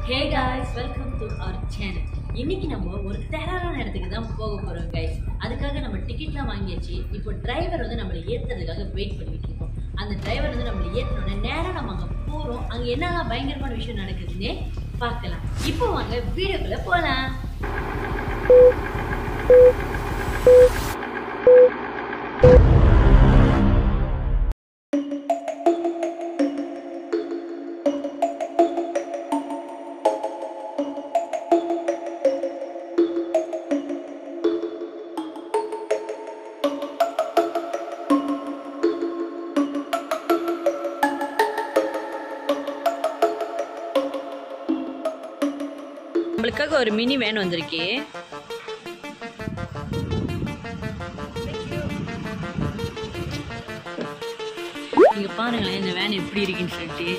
Hey guys welcome to our channel இன்னைக்கு நம்ம ஒரு டெரரான இடத்துக்கு தான் போக போகிறோம் கைஸ் அதுக்காக நம்ம டிக்கெட்லாம் வாங்கியாச்சு இப்போ டிரைவர் வந்து நம்மளை ஏற்றுறதுக்காக வெயிட் பண்ணிட்டு இருக்கோம் அந்த டிரைவர் வந்து நம்மளை ஏற்றினோடனே நேராக நம்ம அங்கே போகிறோம் அங்கே என்னெல்லாம் பயங்கரமான விஷயம் நடக்குதுன்னே பார்க்கலாம் இப்போ வாங்க வீடியோக்குள்ளே போகலாம் நம்மளுக்காக ஒரு மினி வேன் வந்திருக்கு நீங்க பாருங்களேன் இந்த வேன் எப்படி இருக்குன்னு சொல்லிட்டு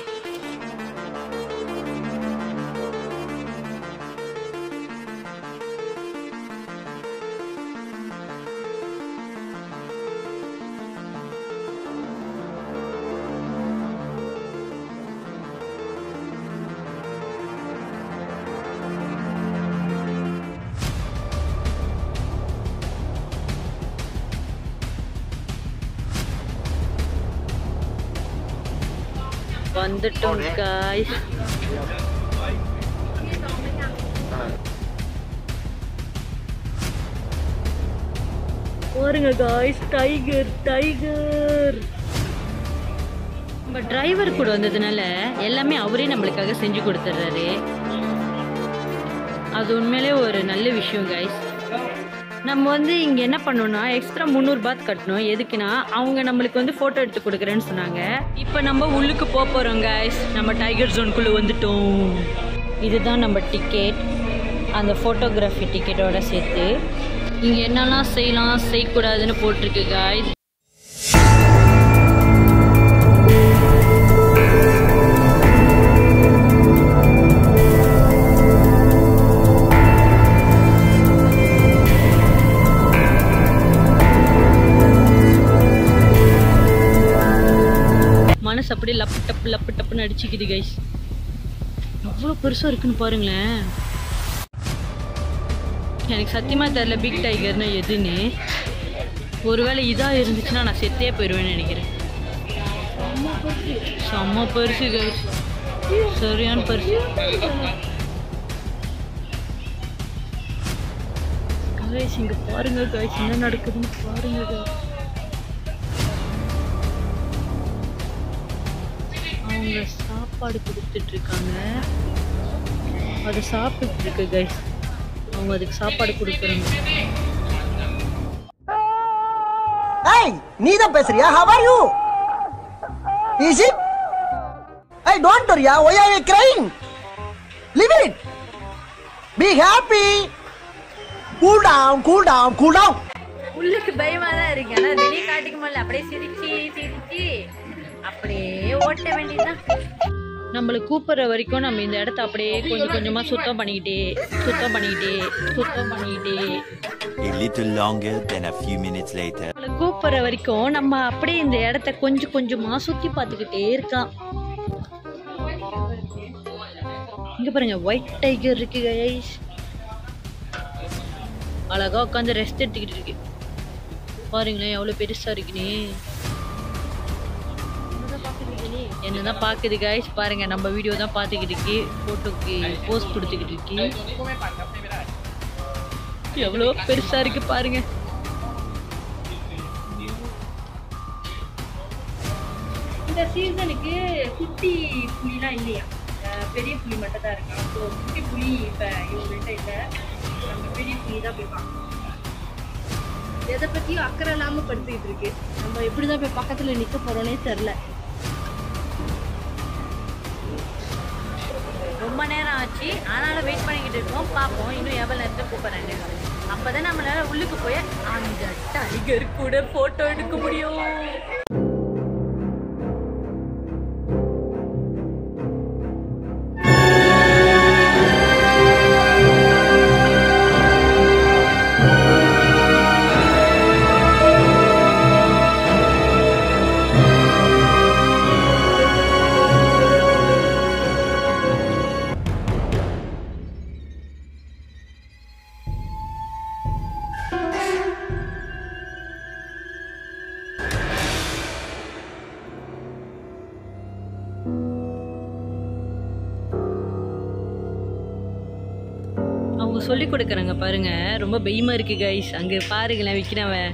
வந்துட்டோம் காய்ஸ் பாருங்க காய்ஸ் டைகர் டைகர் நம்ம டிரைவர் கூட வந்ததுனால எல்லாமே அவரே நம்மளுக்காக செஞ்சு கொடுத்துட்றாரு அது உண்மையிலே ஒரு நல்ல விஷயம் காய்ஸ் நம்ம வந்து இங்கே என்ன பண்ணோம்னா எக்ஸ்ட்ரா முந்நூறுபாத் கட்டணும் எதுக்குன்னா அவங்க நம்மளுக்கு வந்து ஃபோட்டோ எடுத்து கொடுக்குறேன்னு சொன்னாங்க இப்போ நம்ம உள்ளுக்கு போக போகிறோம் காய்ஸ் நம்ம டைகர் ஜோனுக்குள்ளே வந்துட்டோம் இதுதான் நம்ம டிக்கெட் அந்த ஃபோட்டோகிராஃபி டிக்கெட்டோட சேர்த்து இங்கே என்னெல்லாம் செய்யலாம் செய்யக்கூடாதுன்னு போட்டிருக்கு காய்ஸ் மனசு அப்படியே லப்பு டப்பு லப்பு டப்புன்னு அடிச்சுக்குது கைஸ் எவ்வளோ பெருசாக இருக்குன்னு பாருங்களேன் எனக்கு சத்தியமாக தெரில பிக் டைகர்னா எதுன்னு ஒருவேளை இதாக இருந்துச்சுன்னா நான் செத்தே போயிடுவேன்னு நினைக்கிறேன் செம்ம பெருசு கைஸ் சரியான பெருசு கைஸ் இங்கே பாருங்க கைஸ் என்ன நடக்குதுன்னு பாருங்க guys. அவங்க சாப்பாடு கொடுத்துட்டு இருக்காங்க அதை சாப்பிட்டு இருக்கு கைஸ் அவங்க அதுக்கு சாப்பாடு கொடுக்குறாங்க ஏய் நீ தான் பேசுறியா how are you is it ஏய் டோன்ட் வரியா why are you crying leave it be happy cool down cool down cool down உள்ளுக்கு பயமா தான் இருக்கு ஆனா வெளியே காட்டிக்க முடியல அப்படியே சிரிச்சு சிரிச்சு அப்படியே ஓட்ட வேண்டியதுதான் நம்மளை கூப்பிடுற வரைக்கும் நம்ம இந்த இடத்த அப்படியே கொஞ்சம் கொஞ்சமாக சுத்தம் பண்ணிக்கிட்டே சுத்தம் பண்ணிக்கிட்டே சுத்தம் பண்ணிக்கிட்டே A little longer than a few minutes later. நம்மளை கூப்பிடுற வரைக்கும் நம்ம அப்படியே இந்த இடத்த கொஞ்சம் கொஞ்சமாக சுற்றி பார்த்துக்கிட்டே இருக்கலாம் இங்கே பாருங்க ஒயிட் டைகர் இருக்கு கைஸ் அழகா உட்காந்து ரெஸ்ட் எடுத்துக்கிட்டு இருக்கு பாருங்களேன் எவ்வளோ பெருசாக இருக்குன்னு என்னதான் பாக்குது கைஸ் பாருங்க நம்ம வீடியோ தான் பார்த்துக்கிட்டு இருக்கு ஃபோட்டோக்கு போஸ்ட் கொடுத்துக்கிட்டு இருக்கு எவ்வளோ பெருசா இருக்கு பாருங்க இந்த சீசனுக்கு குட்டி புலிலாம் இல்லையா அஹ் பெரிய புலி மட்டும் தான் இருக்கான் ஸோ குட்டி புலி இப்போ இவங்கள்ட்ட இல்லை நம்ம பெரிய புலி தான் போய் பார்க்கணும் எதை பற்றியும் அக்கறை இல்லாமல் படுத்துக்கிட்டு இருக்கு நம்ம எப்படி தான் போய் பக்கத்தில் நிற்க போகிறோன்னே தெரில ரொம்ப நேரம் ஆச்சு ஆனாலும் வெயிட் பண்ணிக்கிட்டு இருக்கோம் பார்ப்போம் இன்னும் எவ்வளோ நேரத்தை கூப்பிட்றாங்க அப்பதான் நம்மளால உள்ளுக்கு போய் அந்த டைகர் கூட போட்டோ எடுக்க முடியும் அவங்க சொல்லி கொடுக்குறாங்க பாருங்க ரொம்ப பெய்மா இருக்கு கைஸ் அங்க பாருங்களேன் விற்கிறவன்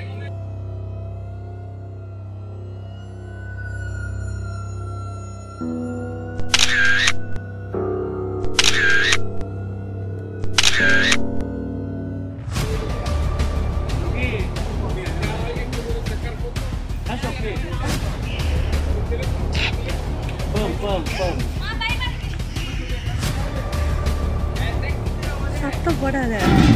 சத்தம் போடாத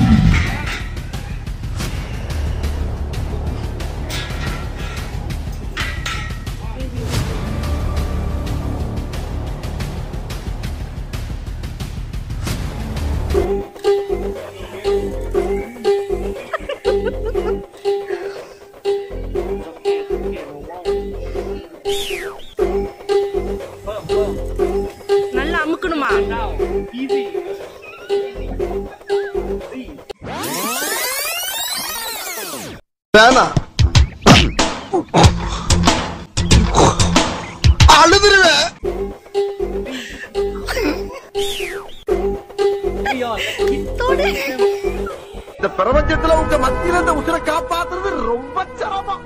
நல்லா அமுக்கணுமா வேணா அழுதுருவேன் இந்த பிரபஞ்சத்துல உங்க மத்தியில இந்த உசுரை காப்பாத்துறது ரொம்ப சிரமம்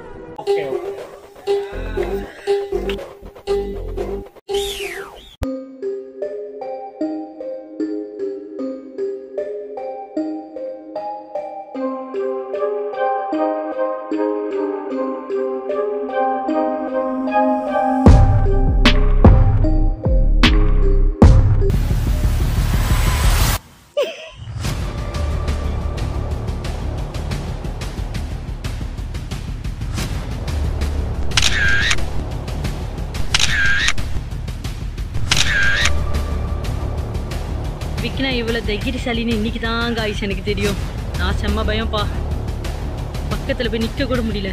விக்னா இவ்வளவு தைரியசாலின்னு இன்னைக்கு தான் காய்ஸ் எனக்கு தெரியும் நான் செம்ம பயம்ப்பா பக்கத்துல போய் நிக்க கூட முடியல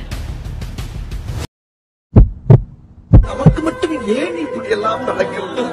நமக்கு மட்டும் ஏன் இப்படி எல்லாம் நடக்கிறது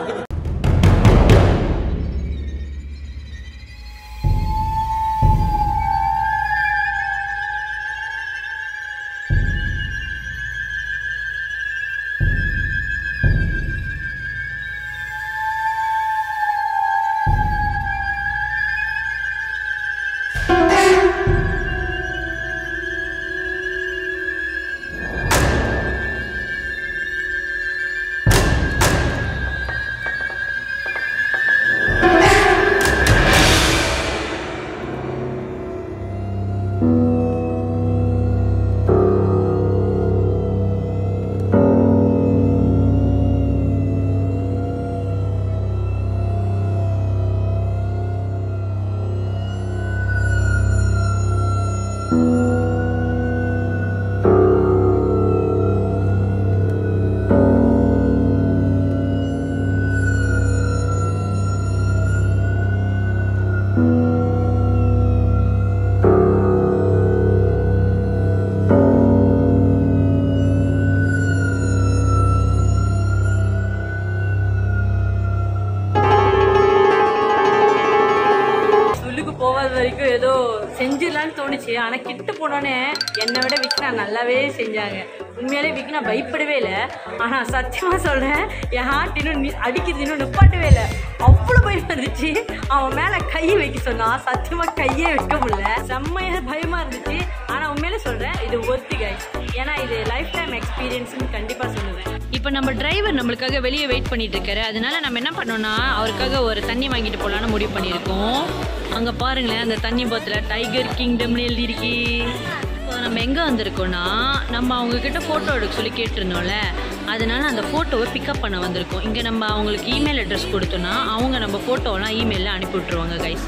உள்ளுக்கு போகாத வரைக்கும் ஏதோ செஞ்சிடலான்னு தோணுச்சு ஆனா கிட்ட போனோடனே என்னை விட விக்னா நல்லாவே செஞ்சாங்க உண்மையாலே விக்னா பயப்படவே இல்லை ஆனா சத்தியமா சொல்றேன் என் ஹார்ட் இன்னும் நி- அடிக்குது இன்னும் நிப்பாட்டவே இல்லை அவ்வளோ பயம் இருந்துச்சு அவன் மேல கையை வைக்க சொன்னான் சத்தியமா கையே வைக்க முடியல செம்மையா பயமா இருந்துச்சு ஆனா உண்மையிலே சொல்றேன் இது ஒர்த்தி கைஸ் ஏன்னா இது லைஃப் டைம் எக்ஸ்பீரியன்ஸ்னு கண்டிப்பா சொல்லுவேன் இப்போ நம்ம டிரைவர் நம்மளுக்காக வெளியே வெயிட் பண்ணிட்டு இருக்காரு அதனால நம்ம என்ன பண்ணோம்னா அவருக்காக ஒரு தண்ணி வாங்கிட்டு போலான்னு முடிவு பண்ணியிருக்கோம் அங்க பாருங்களேன் அந்த தண்ணி பாத்துல டைகர் கிங்டம்னு எழுதிருக்கு இப்போ நம்ம எங்கே வந்திருக்கோம்னா நம்ம அவங்க கிட்ட ஃபோட்டோ எடுக்க சொல்லி கேட்டிருந்தோம்ல அதனால அந்த ஃபோட்டோவை பிக்கப் பண்ண வந்திருக்கோம் இங்கே நம்ம அவங்களுக்கு இமெயில் அட்ரஸ் கொடுத்தோன்னா அவங்க நம்ம ஃபோட்டோவெல்லாம் இமெயிலில் அனுப்பி விட்ருவாங்க கைஸ்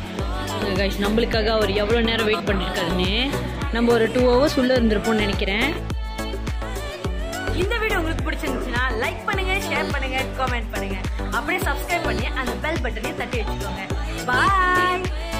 கைஸ் நம்மளுக்காக அவர் எவ்வளோ நேரம் வெயிட் பண்ணியிருக்காருன்னு நம்ம ஒரு டூ ஹவர்ஸ் உள்ளே இருந்திருப்போம்னு நினைக்கிறேன் இந்த வீடியோ உங்களுக்கு பிடிச்சிருந்துச்சுன்னா லைக் பண்ணுங்க ஷேர் பண்ணுங்க கமெண்ட் பண்ணுங்க அப்படியே சப்ஸ்கிரைப் பண்ணி அந்த பெல் பட்டனையும் தட்டி வச்சுக்கோங்க பாய்